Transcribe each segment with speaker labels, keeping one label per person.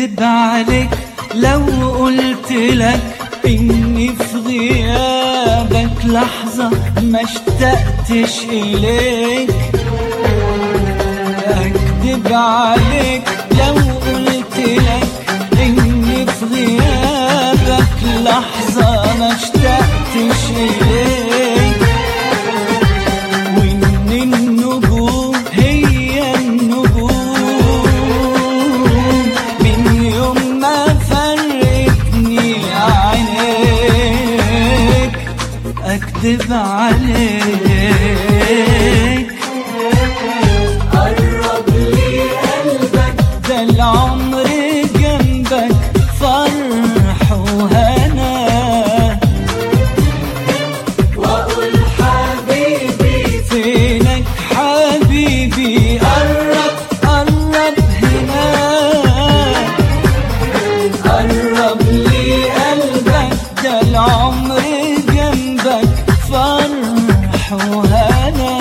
Speaker 1: اكذب عليك لو قلت لك اني في غيابك لحظة ما اشتقتش اليك اكذب عليك لو قلت لك اني في غيابك لحظة ما اشتقتش اليك وان النجوم هي النجوم من يوم ما فرقتني عينيك اكذب عليك
Speaker 2: قرب لي قلبك
Speaker 1: ده العمر جنبك فرح وهنا
Speaker 2: واقول حبيبي
Speaker 1: فينك حبيبي قرب قرب هنا قرب لي قلبك ده العمر جنبك فرح وهنا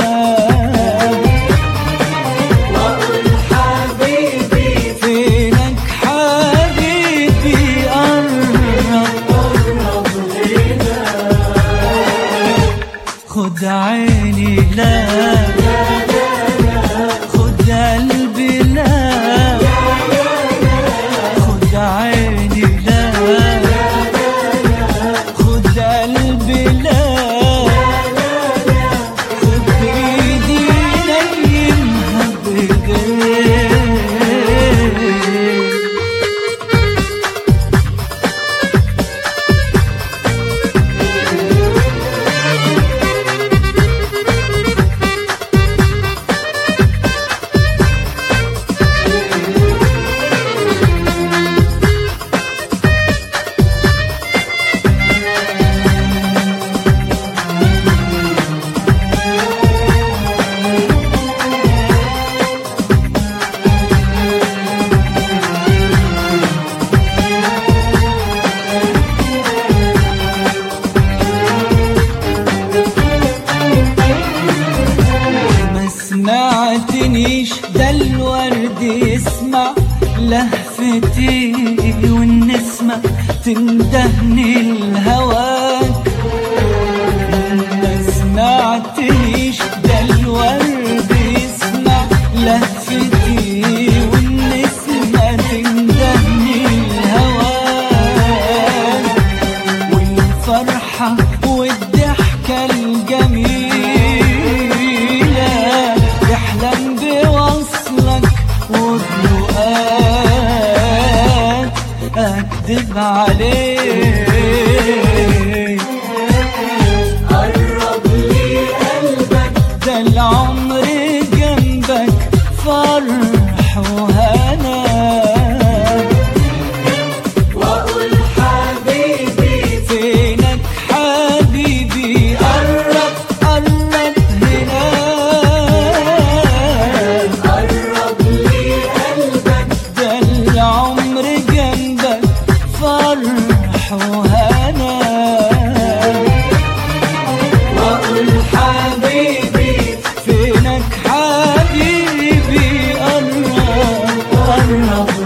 Speaker 2: واقول حبيبي
Speaker 1: فينك حبيبي قرب
Speaker 2: قرب هنا
Speaker 1: خد عيني لا خد قلبي لا خد عيني لا خد قلبي لا خد بايدي نيمها بايديك ما سمعتنيش ده الورد يسمع لهفتي والنسمة تندهني الهواك ما سمعتنيش ده الورد يسمع لهفتي والنسمة تندهني الهواك والفرحة والضحكة الجميلة يحلم بوصلك وبلقاك أكذب عليك
Speaker 2: قرب لي قلبك
Speaker 1: ده العمر جنبك فرح وهنا
Speaker 2: واقول حبيبي
Speaker 1: فينك حبيبي قرب قرب هنا
Speaker 2: قرب لي قلبك
Speaker 1: ده العمر جنبك فرح وهنا
Speaker 2: واقول حبيبي
Speaker 1: فينك حبيبي قرب قرب